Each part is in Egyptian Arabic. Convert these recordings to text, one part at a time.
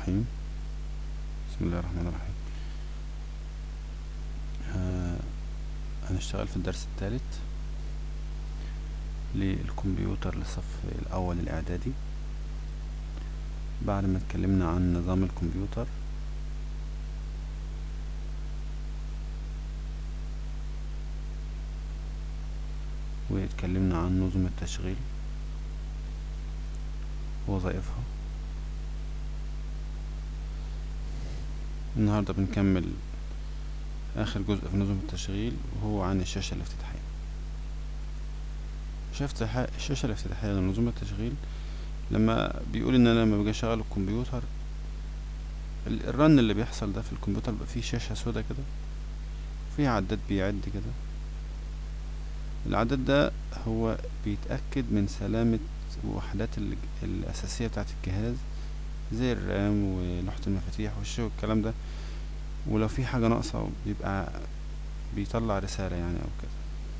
الرحيم بسم الله الرحمن الرحيم آه، هنشتغل في الدرس الثالث للكمبيوتر للصف الأول الإعدادي بعد ما اتكلمنا عن نظام الكمبيوتر واتكلمنا عن نظم التشغيل ووظائفها النهاردة بنكمل آخر جزء في نظم التشغيل وهو عن الشاشة الافتتاحية الشاشة الافتتاحية لنظم التشغيل لما بيقول ان انا لما باجي اشغل الكمبيوتر الرن اللي بيحصل ده في الكمبيوتر بيبقى فيه شاشة سودا كده وفيه عداد بيعد كده العداد ده هو بيتأكد من سلامة وحدات الأساسية بتاعة الجهاز زي الرام ولوحة المفاتيح والشاشة والكلام ده ولو في حاجة ناقصة بيبقى بيطلع رسالة يعني أو كده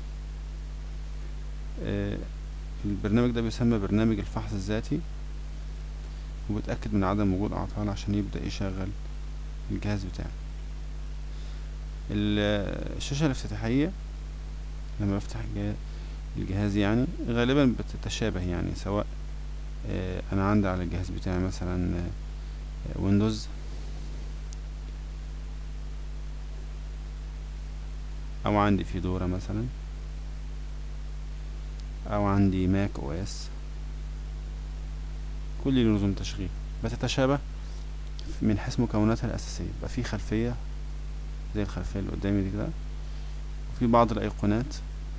آه البرنامج ده بيسمى برنامج الفحص الذاتي وبيتأكد من عدم وجود أعطال عشان يبدأ يشغل الجهاز بتاعي الشاشة الافتتاحية لما بفتح الجهاز يعني غالبا بتتشابه يعني سواء آه انا عندي على الجهاز بتاعي مثلا آه ويندوز او عندي فيدورا مثلا او عندي ماك او اس كل نظم تشغيل بتتشابه من حيث مكوناتها الاساسيه يبقى في خلفيه زي الخلفيه اللي قدامي دي كده وفي بعض الايقونات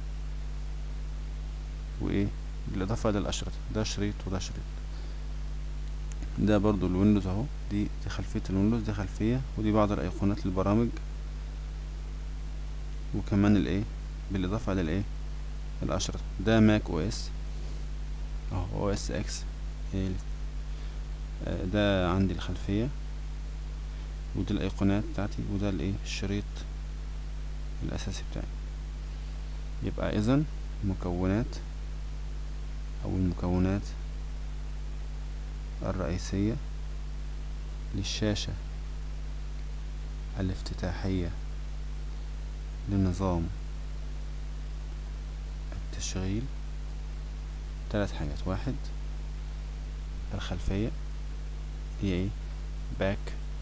وايه بالاضافه للاشرطه ده شريط وده شريط ده برضو الويندوز اهو دي دي خلفيه الويندوز دي خلفيه ودي بعض الايقونات للبرامج وكمان الايه بالاضافه للايه الاشرطه ده ماك او اس اهو او اس اكس ده عندي الخلفيه ودي الايقونات بتاعتي وده الايه الشريط الاساسي بتاعي يبقى اذا مكونات او المكونات الرئيسية للشاشة الافتتاحية لنظام التشغيل ثلاث حاجات واحد الخلفية هي ايه باك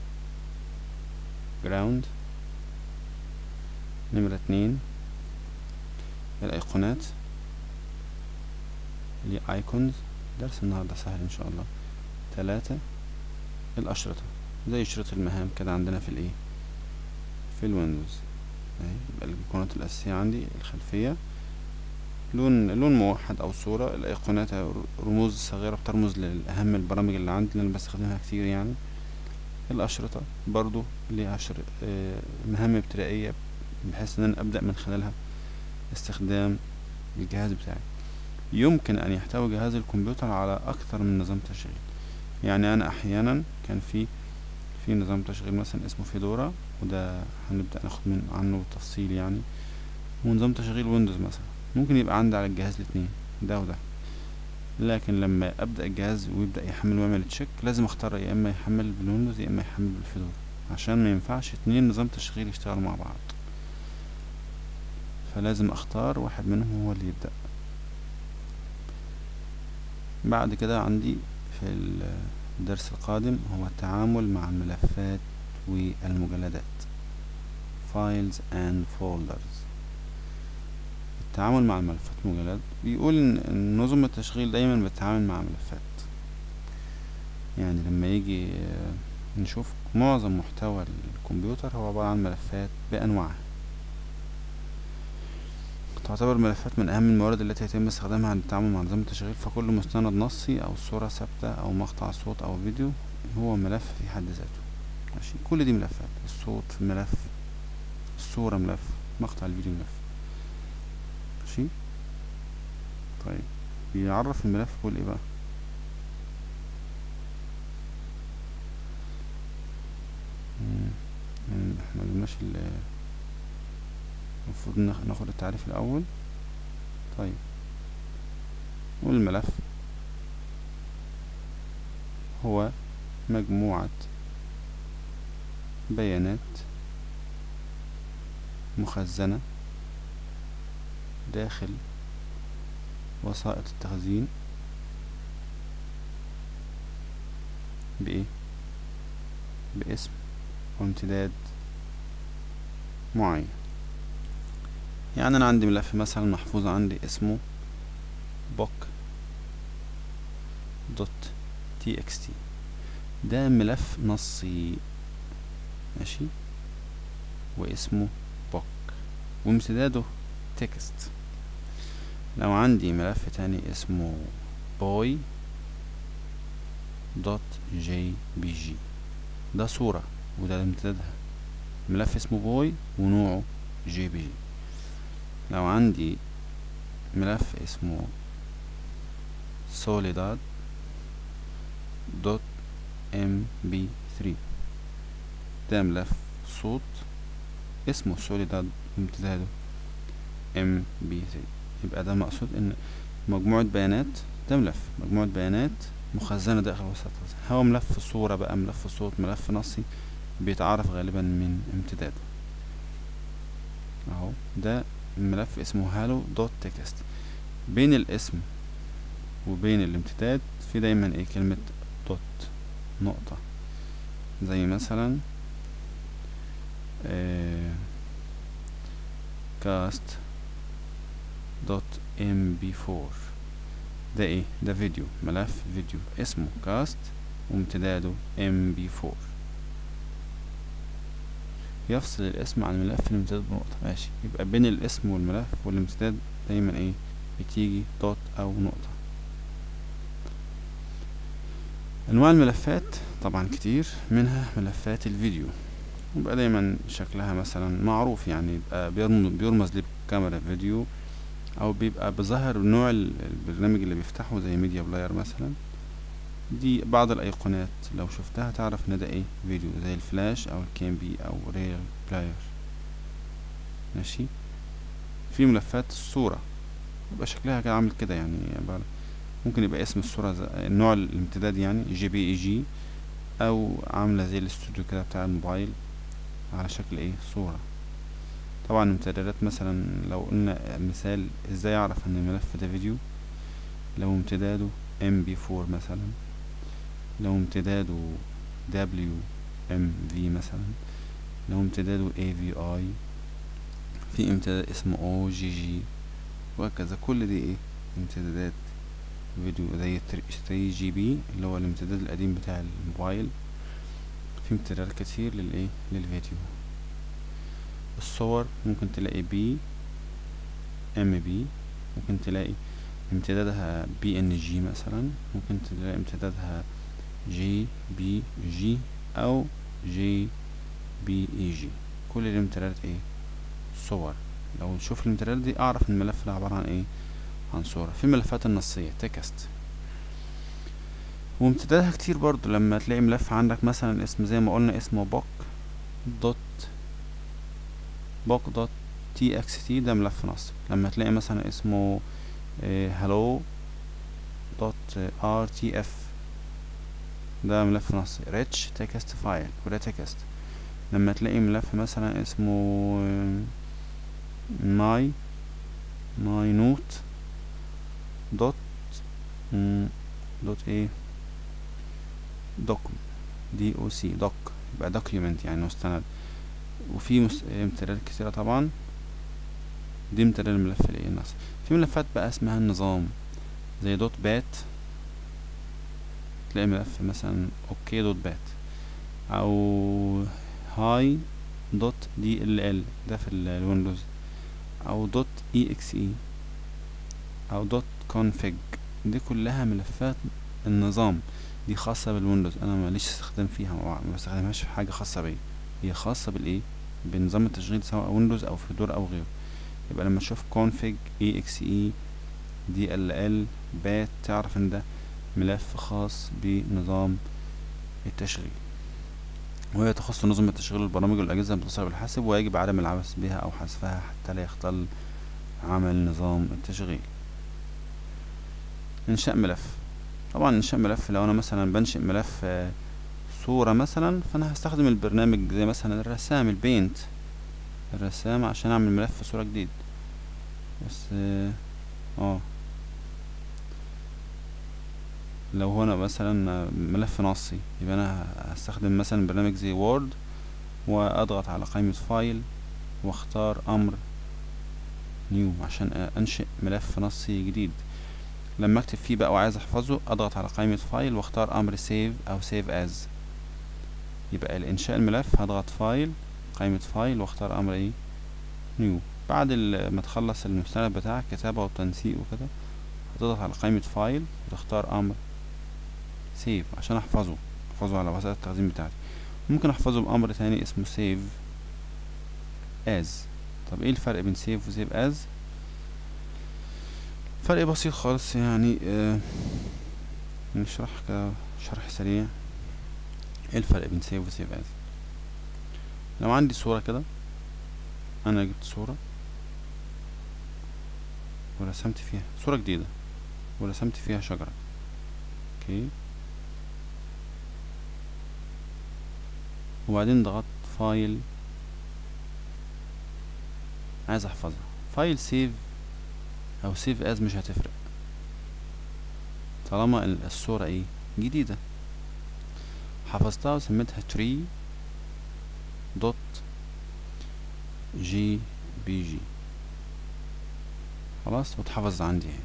جراوند نمرة اتنين الايقونات اللي ايكونز درس النهارده سهل ان شاء الله تلاتة الاشرطة زي شريط المهام كده عندنا في الايه في الويندوز اهي يبقى الايقونات الاساسية عندي الخلفية لون لون موحد او صورة الايقونات رموز صغيرة بترمز لاهم البرامج اللي عندي اللي انا بستخدمها كتير يعني الاشرطة برضو ليها اه مهام ابتدائية بحيث ان انا ابدأ من خلالها استخدام الجهاز بتاعي يمكن ان يحتوي جهاز الكمبيوتر على اكثر من نظام تشغيل يعني انا احيانا كان في في نظام تشغيل مثلا اسمه فيدورا وده هنبدا ناخد من عنه تفصيل يعني ونظام تشغيل ويندوز مثلا ممكن يبقى عندي على الجهاز الاثنين ده وده لكن لما ابدا الجهاز ويبدا يحمل ويعمل تشيك لازم اختار يا اما يحمل بالويندوز يا اما يحمل بالفيدورا عشان ما ينفعش اتنين نظام تشغيل يشتغلوا مع بعض فلازم اختار واحد منهم هو اللي يبدا بعد كده عندي في الدرس القادم هو التعامل مع الملفات والمجلدات files and folders التعامل مع الملفات والمجلدات بيقول ان نظم التشغيل دايما بتتعامل مع ملفات يعني لما يجي نشوف معظم محتوى الكمبيوتر هو عبارة عن ملفات بأنواعها تعتبر الملفات من أهم الموارد التي يتم استخدامها عند التعامل مع نظام التشغيل فكل مستند نصي أو صورة ثابتة أو مقطع صوت أو فيديو هو ملف في حد ذاته ماشي كل دي ملفات الصوت ملف الصورة ملف مقطع الفيديو ملف ماشي طيب بيعرف الملف بيقول ايه بقى يعني احنا مجبناش المفروض ناخد التعريف الأول طيب والملف هو مجموعة بيانات مخزنة داخل وسائط التخزين بإيه باسم وامتداد معين يعني أنا عندي ملف مثلا محفوظ عندي اسمه book دوت تي اكس تي ده ملف نصي ماشي واسمه book وامتداده تكست لو عندي ملف تاني اسمه boy دوت جي بي جي ده صورة وده امتدادها ملف اسمه بوي ونوعه جي بي جي لو عندي ملف اسمه سوليداد دوت ام بي ثري ده ملف صوت اسمه سوليداد امتداده ام بي ثري يبقى ده مقصود ان مجموعة بيانات ده ملف مجموعة بيانات مخزنة داخل وسط الخزانة هو ملف صورة بقى ملف صوت ملف نصي بيتعرف غالبا من امتداده اهو ده ملف اسمه هالو دوت تكست بين الاسم وبين الامتداد في دايما ايه كلمة دوت نقطة زي مثلا آه كاست دوت ام بي فور ده ايه ده فيديو ملف فيديو اسمه كاست وامتداده ام بي فور يفصل الاسم عن ملف الامتداد بنقطة ماشي يبقى بين الاسم والملف والامتداد دايما ايه بتيجي دوت او نقطة انواع الملفات طبعا كتير منها ملفات الفيديو يبقى دايما شكلها مثلا معروف يعني يبقى بيرمز لي بكاميرا فيديو او بيبقى بظهر نوع البرنامج اللي بيفتحه زي ميديا بلاير مثلا دي بعض الايقونات لو شفتها تعرف ان ده ايه فيديو زي الفلاش او الكيم بي او ريل بلاير ماشي في ملفات الصورة يبقى شكلها كده عامل كده يعني يبقى ممكن يبقى اسم الصورة نوع الامتداد يعني جي بي اي جي او عاملة زي الاستوديو كده بتاع الموبايل على شكل ايه صورة طبعا امتدادات مثلا لو قلنا مثال ازاي اعرف ان الملف ده فيديو لو امتداده ام بي فور مثلا لو امتداده دبليو ام في مثلا لو امتداده اي في اي في امتداد اسمه او جي جي وهكذا كل دي ايه امتدادات فيديو زي 3 جي بي اللي هو الامتداد القديم بتاع الموبايل في امتدادات كتير للايه للفيديو الصور ممكن تلاقي بي ام بي ممكن تلاقي امتدادها بي ان جي مثلا ممكن تلاقي امتدادها جي بي جي او جي بي اي جي كل الامتدادات ايه صور لو تشوف الامتدادات دي اعرف ان الملف ده عبارة عن ايه عن صورة في الملفات النصية تكست وامتدادها كتير برضو لما تلاقي ملف عندك مثلا اسم زي ما قلنا اسمه بوك دوت بوك دوت تي اكس تي ده ملف نصي لما تلاقي مثلا اسمه هلو دوت ار تي اف ده ملف نصي ريتش تكست فايل وده تكست لما تلاقي ملف مثلا اسمه ماي ماي نوت دوت دوت ايه دوك دي او سي دوك يبقى دوكيومنت يعني مستند وفي مس... امتدادات كتيرة طبعا دي امتداد الملف الايه النص في ملفات بقى اسمها النظام زي دوت بات تلاقي ملف مثلا اوكي دوت بات او هاي دوت دي ال ال ده في الويندوز او دوت اي اكس اي او دوت config دي كلها ملفات النظام دي خاصة بالويندوز انا ماليش استخدام فيها ما بستخدمهاش في حاجة خاصة بيا هي خاصة بالايه بنظام التشغيل سواء ويندوز او فيدور او غيره يبقى لما تشوف config exe dll bat تعرف ان ده ملف خاص بنظام التشغيل وهي تخص نظم التشغيل البرامج والأجهزة المتصلة بالحاسب ويجب عدم العبث بها أو حذفها حتى لا يختل عمل نظام التشغيل إنشاء ملف طبعا إنشاء ملف لو أنا مثلا بنشئ ملف صورة مثلا فانا هستخدم البرنامج زي مثلا الرسام البينت الرسام عشان اعمل ملف صورة جديد بس اه آه. لو هو انا مثلا ملف نصي يبقى انا هستخدم مثلا برنامج زي وورد واضغط على قائمة فايل واختار امر نيو عشان انشئ ملف نصي جديد لما اكتب فيه بقى وعايز احفظه اضغط على قائمة فايل واختار امر سيف او سيف از يبقى الانشاء الملف هضغط فايل قائمة فايل واختار امر ايه نيو بعد ما تخلص المستند بتاعك كتابة وتنسيق وكده هتضغط على قائمة فايل وتختار امر سيف عشان احفظه احفظه على وسائل التخزين بتاعتي ممكن احفظه بامر تاني اسمه سيف از طب ايه الفرق بين سيف وسيف از فرق بسيط خالص يعني آه نشرح كده شرح سريع ايه الفرق بين سيف وسيف از لو عندي صورة كده انا جبت صورة ورسمت فيها صورة جديدة ورسمت فيها شجرة اوكي وبعدين ضغطت فايل عايز احفظها فايل سيف او سيف از مش هتفرق طالما الصورة ايه جديدة حفظتها وسميتها تري دوت جي بي جي خلاص واتحفظ عندي اهي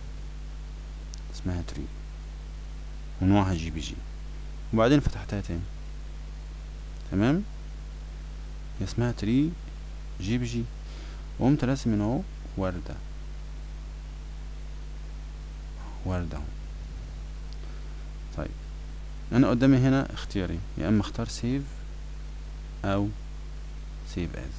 اسمها تري ونوعها جي بي جي وبعدين فتحتها تاني تمام هي اسمها تري جي بي جي وقمت راسم هنا اهو وردة وردة اهو طيب انا قدامي هنا اختيارين يا اما اختار سيف او سيف از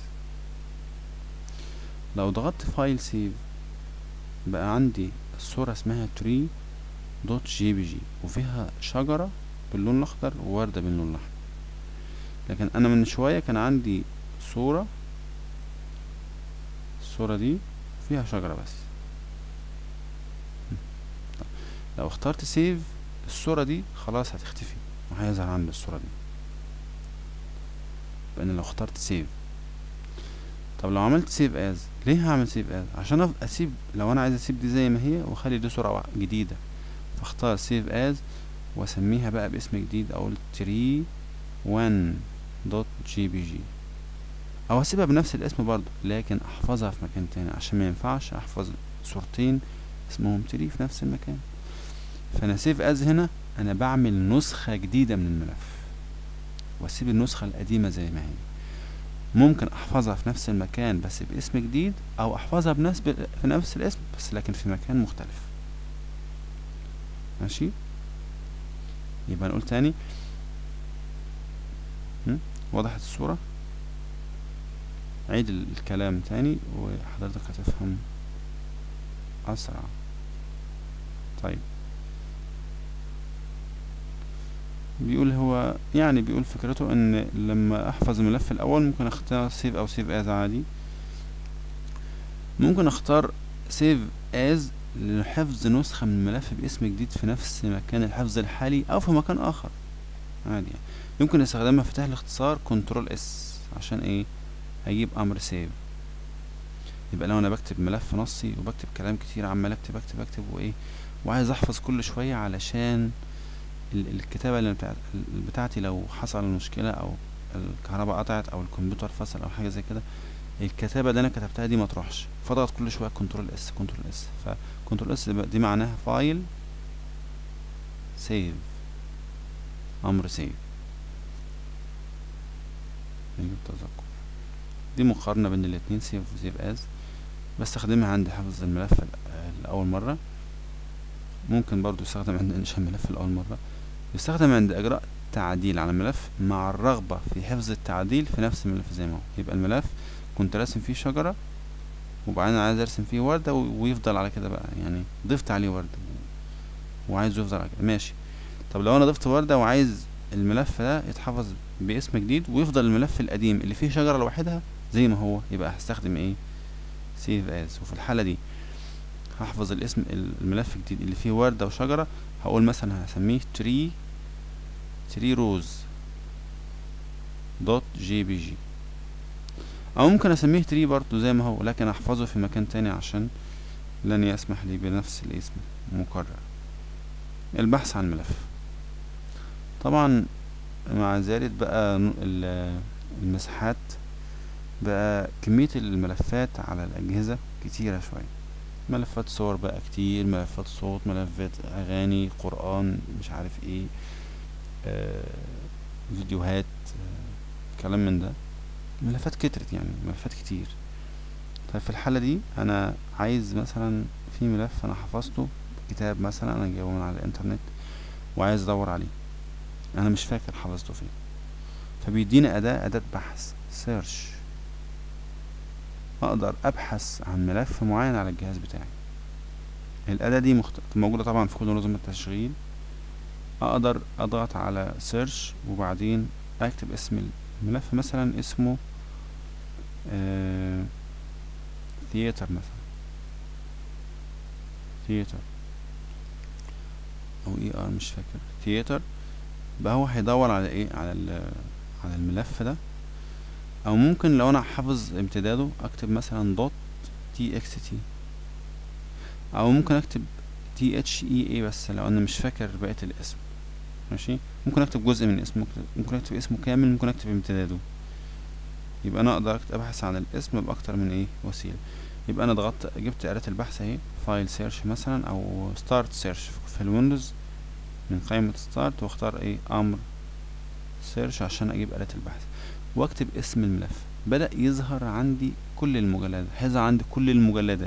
لو ضغطت فايل سيف بقى عندي الصورة اسمها تري دوت جي بي جي وفيها شجرة باللون الاخضر ووردة باللون الاحمر لكن انا من شوية كان عندي صورة الصورة دي فيها شجرة بس لو اخترت سيف الصورة دي خلاص هتختفي وهيظهر عندي الصورة دي بان لو اخترت سيف طب لو عملت سيف از ليه هعمل سيف از عشان اسيب لو انا عايز اسيب دي زي ما هي واخلي دي صورة جديدة فاختار سيف از واسميها بقى باسم جديد اقول تري وان دوت جي بي جي او اسيبها بنفس الاسم برضو لكن احفظها في مكان تاني عشان ما ينفعش احفظ صورتين اسمهم تري في نفس المكان فانا سيف از هنا انا بعمل نسخة جديدة من الملف واسيب النسخة القديمة زي ما هي ممكن احفظها في نفس المكان بس باسم جديد او احفظها بنفس في نفس الاسم بس لكن في مكان مختلف ماشي يبقى نقول تاني وضحت الصورة عيد الكلام تاني وحضرتك هتفهم أسرع طيب بيقول هو يعني بيقول فكرته ان لما احفظ الملف الاول ممكن اختار سيف او سيف از عادي ممكن اختار سيف از لحفظ نسخة من الملف باسم جديد في نفس مكان الحفظ الحالي او في مكان اخر عادي يعني. يمكن استخدامها فتح الاختصار كنترول اس عشان ايه هجيب امر سيف يبقى لو انا بكتب ملف نصي وبكتب كلام كتير عمال اكتب اكتب اكتب وايه وعايز احفظ كل شوية علشان الكتابة اللي بتاعت بتاعتي لو حصل مشكلة او الكهرباء قطعت او الكمبيوتر فصل او حاجة زي كده الكتابة اللي انا كتبتها دي ما تروحش فاضغط كل شوية كنترول اس كنترول اس فكنترول اس دي معناها فايل سيف امر سيف نجيب تذكر دي مقارنة بين الاتنين سيف وسيف از بستخدمها عند حفظ الملف لأول مرة ممكن برضو يستخدم عند إنشاء الملف لأول مرة يستخدم عند إجراء تعديل على الملف مع الرغبة في حفظ التعديل في نفس الملف زي ما هو يبقى الملف كنت راسم فيه شجرة وبعدين عايز ارسم فيه وردة ويفضل على كده بقى يعني ضفت عليه وردة وعايز يفضل على كده ماشي طب لو انا ضفت وردة وعايز الملف ده يتحفظ باسم جديد ويفضل الملف القديم اللي فيه شجرة لوحدها زي ما هو يبقى هستخدم ايه سيف از وفي الحالة دي هحفظ الاسم الملف الجديد اللي فيه وردة وشجرة هقول مثلا هسميه تري تري روز دوت جي بي جي او ممكن اسميه تري برضو زي ما هو لكن احفظه في مكان تاني عشان لن يسمح لي بنفس الاسم مكرر البحث عن ملف طبعا مع ذلك بقى المساحات بقى كمية الملفات على الأجهزة كتيرة شوية ملفات صور بقى كتير ملفات صوت ملفات أغاني قرآن مش عارف ايه آه فيديوهات آه كلام من ده ملفات كترت يعني ملفات كتير طيب في الحالة دي أنا عايز مثلا في ملف أنا حفظته كتاب مثلا أنا جايبه من على الإنترنت وعايز أدور عليه أنا مش فاكر حفظته فين فبيديني أداة أداة بحث سيرش اقدر ابحث عن ملف معين على الجهاز بتاعي الاداة دي مخت... موجودة طبعا في كل نظم التشغيل اقدر اضغط على سيرش وبعدين اكتب اسم الملف مثلا اسمه آه... ثياتر مثلا ثياتر او اي ار مش فاكر ثياتر بقى هو هيدور على ايه على على الملف ده او ممكن لو انا حافظ امتداده اكتب مثلا دوت تي اكس تي او ممكن اكتب تي اتش اي اي بس لو انا مش فاكر بقية الاسم ماشي ممكن اكتب جزء من اسمه ممكن اكتب اسمه كامل ممكن اكتب امتداده يبقى انا اقدر ابحث عن الاسم باكتر من ايه وسيله يبقى انا ضغطت جبت آلة البحث اهي فايل سيرش مثلا او ستارت سيرش في الويندوز من قائمة ستارت واختار ايه امر سيرش عشان اجيب آلة البحث واكتب اسم الملف بدأ يظهر عندي كل المجلدات هيظهر عندي كل المجلدات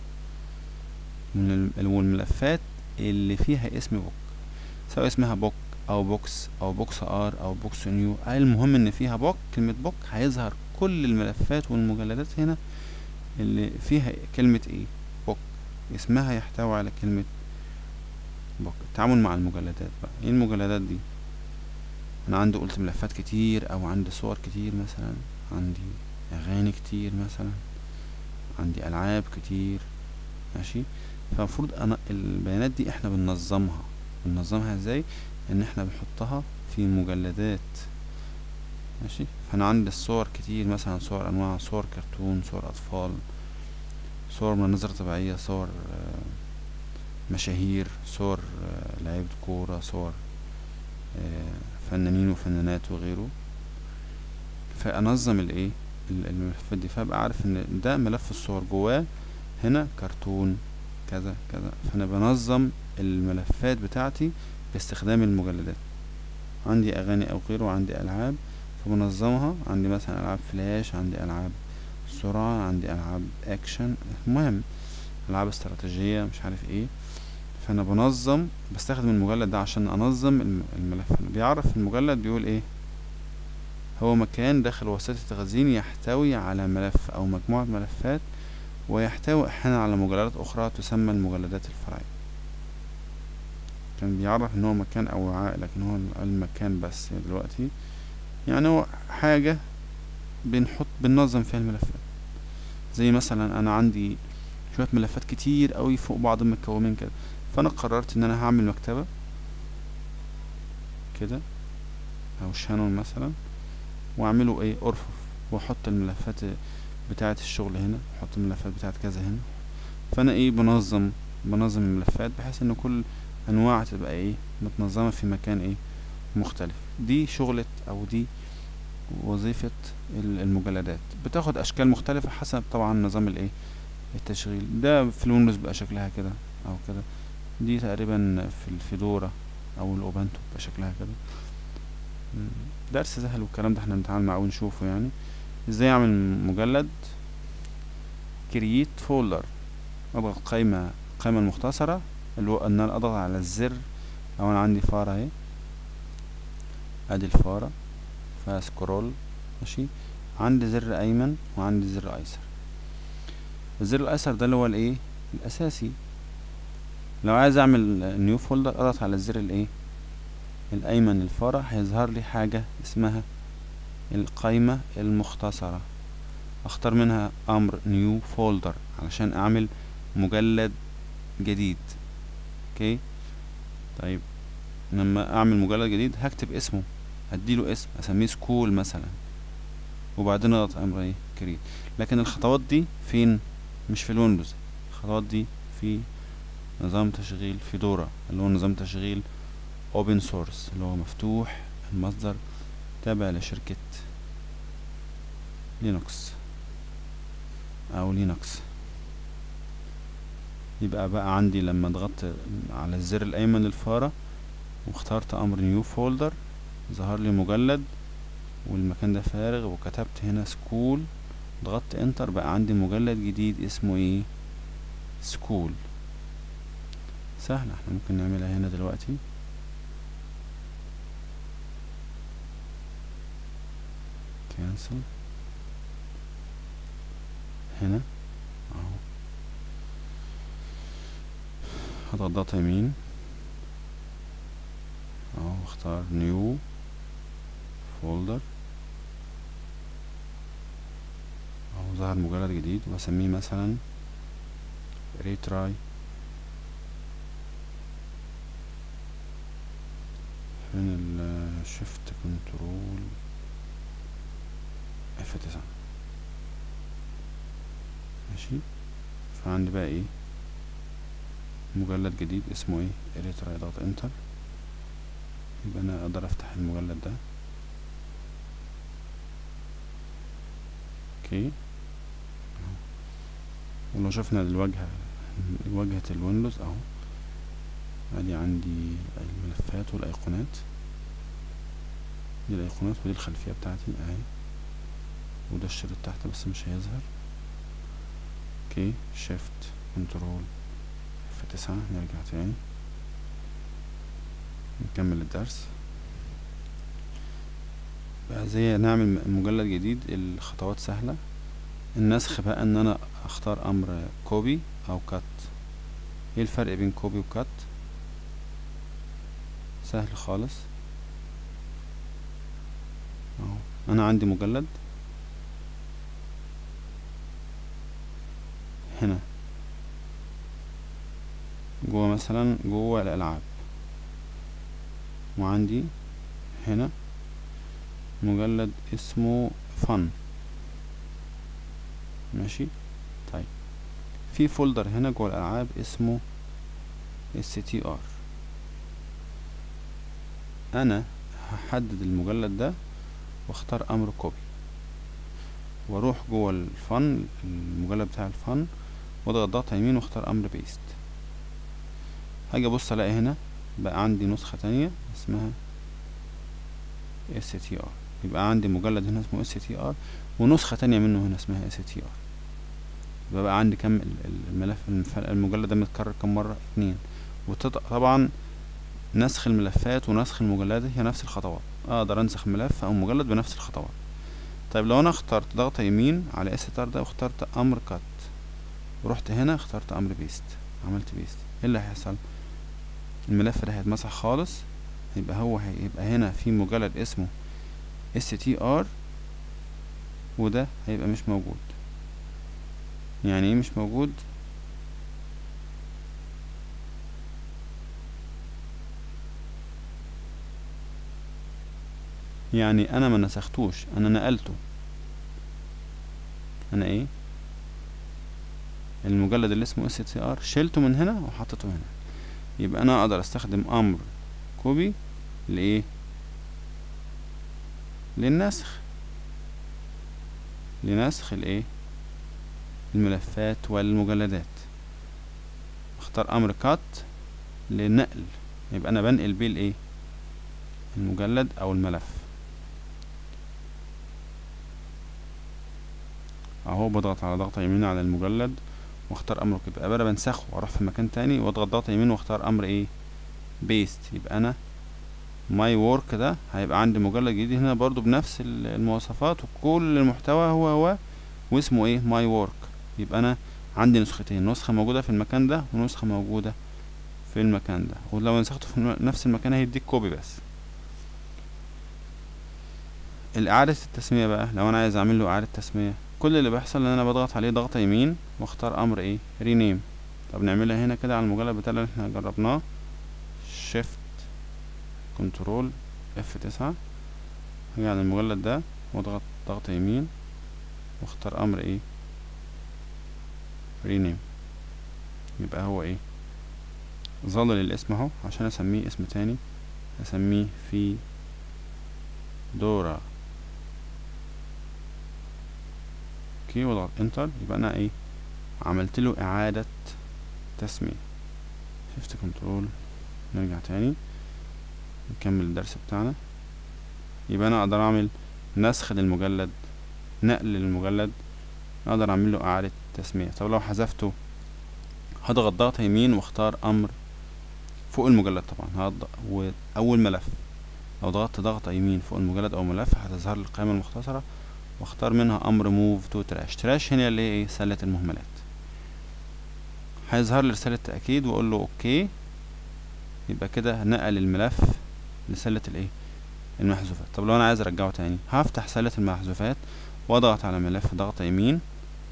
من الملفات اللي فيها اسم بوك سواء اسمها بوك او بوكس او بوكس ار او بوكس نيو المهم ان فيها بوك كلمة بوك هيظهر كل الملفات والمجلدات هنا اللي فيها كلمة ايه بوك اسمها يحتوي على كلمة بوك التعامل مع المجلدات بقى ايه المجلدات دي انا عندي قلت ملفات كتير او عندي صور كتير مثلا عندي اغاني كتير مثلا عندي العاب كتير ماشي فالمفروض انا البيانات دي احنا بننظمها بننظمها ازاي ان احنا بنحطها في مجلدات ماشي فانا عندي الصور كتير مثلا صور انواع صور كرتون صور اطفال صور مناظر طبيعية صور مشاهير صور لعيبة كورة صور فنانين وفنانات وغيره فانظم الايه الملفات دي فابقى عارف ان ده ملف الصور جواه هنا كرتون كذا كذا فانا بنظم الملفات بتاعتي باستخدام المجلدات عندي اغاني او غيره وعندي العاب فبنظمها عندي مثلا العاب فلاش عندي العاب سرعة عندي العاب اكشن المهم العاب استراتيجية مش عارف ايه فانا بنظم بستخدم المجلد ده عشان انظم الملف بيعرف المجلد بيقول ايه هو مكان داخل وسيلة التخزين يحتوي على ملف او مجموعة ملفات ويحتوي احيانا على مجلدات اخرى تسمى المجلدات الفرعية كان بيعرف ان هو مكان او وعاء لكن هو المكان بس دلوقتي يعني هو حاجة بنحط بننظم فيها الملفات زي مثلا انا عندي شوية ملفات كتير قوي فوق بعض متكومين كده فانا قررت ان انا هعمل مكتبة كده او شانون مثلا واعمله ايه ارفف واحط الملفات بتاعة الشغل هنا واحط الملفات بتاعة كذا هنا فانا ايه بنظم بنظم الملفات بحيث ان كل انواع تبقى ايه متنظمة في مكان ايه مختلف دي شغلة او دي وظيفة المجلدات بتاخد اشكال مختلفة حسب طبعا نظام الايه التشغيل ده في الويندوز بقى شكلها كده او كده دي تقريبا في الفيدورا او الاوبانتو بقى شكلها كده درس سهل والكلام ده احنا بنتعامل معاه ونشوفه يعني ازاي اعمل مجلد كرييت فولدر اضغط قائمة القائمة المختصرة اللي هو ان انا اضغط على الزر او انا عندي فارة اهي ادي الفارة فسكرول ماشي عندي زر ايمن وعندي زر ايسر الزر الايسر ده اللي هو الايه الاساسي لو عايز اعمل نيو فولدر اضغط على الزر الايه الايمن الفارة هيظهر لي حاجة اسمها القائمة المختصرة اختار منها امر نيو فولدر علشان اعمل مجلد جديد اوكي طيب لما اعمل مجلد جديد هكتب اسمه هديله اسم اسميه سكول مثلا وبعدين اضغط امر ايه كريت لكن الخطوات دي فين مش في الويندوز الخطوات دي في نظام تشغيل فيدورا اللي هو نظام تشغيل اوبن سورس اللي هو مفتوح المصدر تابع لشركة لينوكس او لينوكس يبقى بقى عندي لما ضغطت على الزر الايمن للفارة واخترت امر نيو فولدر ظهر لي مجلد والمكان ده فارغ وكتبت هنا سكول ضغطت انتر بقى عندي مجلد جديد اسمه ايه سكول سهل احنا ممكن نعملها هنا دلوقتي كانسل هنا اهو هضغط ضغط يمين اهو اختار نيو فولدر اهو ظهر مجلد جديد واسميه مثلا ريتراي فين الشيفت كنترول اف تسعة ماشي فعندي بقى ايه مجلد جديد اسمه ايه ريتراي ضغط انتر يبقى انا اقدر افتح المجلد ده اوكي ولو شفنا الواجهة واجهة الويندوز اهو ادي عندي الملفات والايقونات دي الايقونات ودي الخلفية بتاعتي اهي وده الشريط تحت بس مش هيظهر اوكي شيفت كنترول اف تسعة نرجع تاني نكمل الدرس بقى زي نعمل مجلد جديد الخطوات سهلة النسخ بقى ان انا اختار امر كوبي او كات ايه الفرق بين كوبي وكات سهل خالص اهو انا عندي مجلد هنا جوه مثلا جوه الالعاب وعندي هنا مجلد اسمه فن ماشي طيب في فولدر هنا جوه الالعاب اسمه str انا هحدد المجلد ده واختار امر كوبي واروح جوه الفن المجلد بتاع الفن واضغط ضغط يمين واختار امر بيست هاجي ابص الاقي هنا بقى عندي نسخة تانية اسمها str يبقى عندي مجلد هنا اسمه str ونسخة تانية منه هنا اسمها str يبقى بقى عندي كم الملف المجلد ده متكرر كم مرة اتنين وطبعا نسخ الملفات ونسخ المجلدات هي نفس الخطوات اقدر انسخ ملف او مجلد بنفس الخطوات طيب لو انا اخترت ضغط يمين على str ده واخترت امر كات ورحت هنا اخترت امر بيست عملت بيست ايه اللي هيحصل الملف ده هيتمسح خالص يبقى هو هيبقى هنا في مجلد اسمه str وده هيبقى مش موجود يعني ايه مش موجود يعني انا ما نسختوش انا نقلته انا ايه المجلد اللي اسمه str شلته من هنا وحطيته هنا يبقى انا اقدر استخدم امر كوبي لايه للنسخ لنسخ الايه الملفات والمجلدات اختار امر كات للنقل يبقى انا بنقل بيه الايه المجلد او الملف اهو بضغط على ضغطة يمين على المجلد واختار امر كده يبقى انا بنسخه واروح في مكان تاني واضغط ضغطة يمين واختار امر ايه بيست يبقى انا ماي وورك ده هيبقى عندي مجلد جديد هنا برضو بنفس المواصفات وكل المحتوى هو هو واسمه ايه ماي وورك يبقى انا عندي نسختين نسخة موجودة في المكان ده ونسخة موجودة في المكان ده ولو نسخته في نفس المكان هيديك كوبي بس الإعادة التسمية بقى لو أنا عايز أعمل له إعادة تسمية كل اللي بيحصل إن أنا بضغط عليه ضغطة يمين واختار أمر إيه رينيم طب نعملها هنا كده على المجلد بتاعنا اللي احنا جربناه شيفت كنترول اف تسعة هاجي على المجلد ده واضغط ضغط يمين واختار امر ايه رينيم يبقى هو ايه ظلل الاسم اهو عشان اسميه اسم تاني اسميه في دورا اوكي واضغط انتر يبقى انا ايه عملت له اعادة تسمية شفت كنترول نرجع تاني نكمل الدرس بتاعنا يبقى انا اقدر اعمل نسخ للمجلد نقل للمجلد اقدر اعمل له اعادة تسمية طب لو حذفته هضغط ضغط يمين واختار امر فوق المجلد طبعا هضغط واول ملف لو ضغطت ضغطة يمين فوق المجلد او ملف هتظهر لي القائمة المختصرة واختار منها امر موف تو تراش تراش هنا اللي هي ايه سلة المهملات هيظهر لي رسالة تأكيد واقول له اوكي يبقى كده نقل الملف لسلة الايه المحذوفات طب لو انا عايز ارجعه تاني هفتح سلة المحذوفات واضغط على ملف ضغطة يمين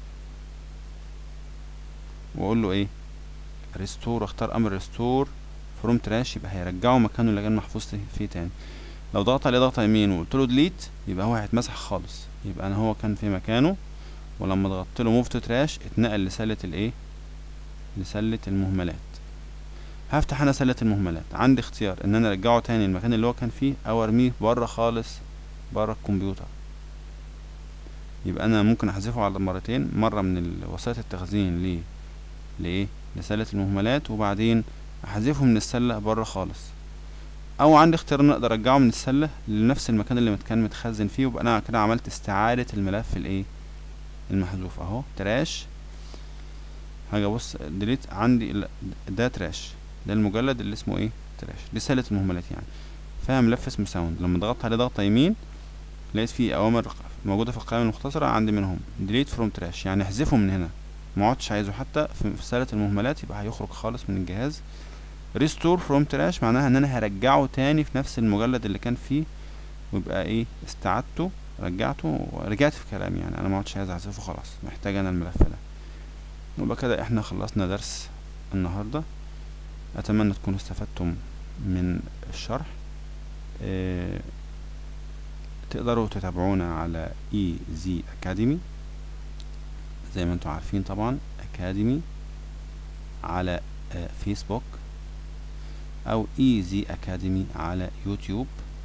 واقول له ايه ريستور واختار امر ريستور فروم تراش يبقى هيرجعه مكانه اللي كان محفوظ فيه تاني لو ضغط عليه ضغطة يمين وقلت له ديليت يبقى هو هيتمسح خالص يبقى انا هو كان في مكانه ولما ضغطت له موف تو تراش اتنقل لسلة الايه لسلة المهملات هفتح انا سلة المهملات عندي اختيار ان انا ارجعه تاني المكان اللي هو كان فيه او ارميه بره خالص بره الكمبيوتر يبقى انا ممكن احذفه على مرتين مرة من وسائط التخزين ل لايه لسلة المهملات وبعدين احذفه من السلة بره خالص او عندي اختيار ان اقدر ارجعه من السلة لنفس المكان اللي كان متخزن فيه ويبقى انا كده عملت استعادة الملف الايه المحذوف اهو تراش هاجي ابص ديليت عندي ده تراش ده المجلد اللي اسمه ايه تراش دي سلة المهملات يعني فيها ملف اسمه ساوند لما ضغطت عليه ضغطة يمين لقيت فيه اوامر موجودة في القائمة المختصرة عندي منهم ديليت فروم تراش يعني احذفه من هنا ما عدتش عايزه حتى في سلة المهملات يبقى هيخرج خالص من الجهاز ريستور فروم تراش معناها ان انا هرجعه تاني في نفس المجلد اللي كان فيه ويبقى ايه استعدته رجعته ورجعت في كلامي يعني انا ما عدتش عايز احذفه خلاص محتاج انا الملف ده ويبقى كده احنا خلصنا درس النهارده اتمنى تكونوا استفدتم من الشرح اه تقدروا تتابعونا على اي زي اكاديمي زي ما انتم عارفين طبعا اكاديمي على اه فيسبوك او ايزي اكاديمي على يوتيوب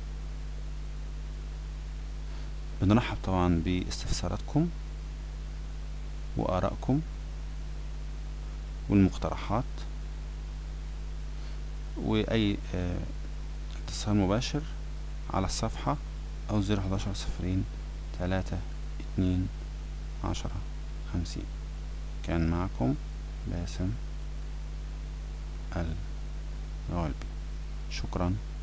بنرحب طبعا باستفساراتكم وارائكم والمقترحات واي اه اتصال مباشر على الصفحة او زيرو حداشر صفرين تلاتة اتنين عشرة خمسين كان معكم باسم الغالبي شكرا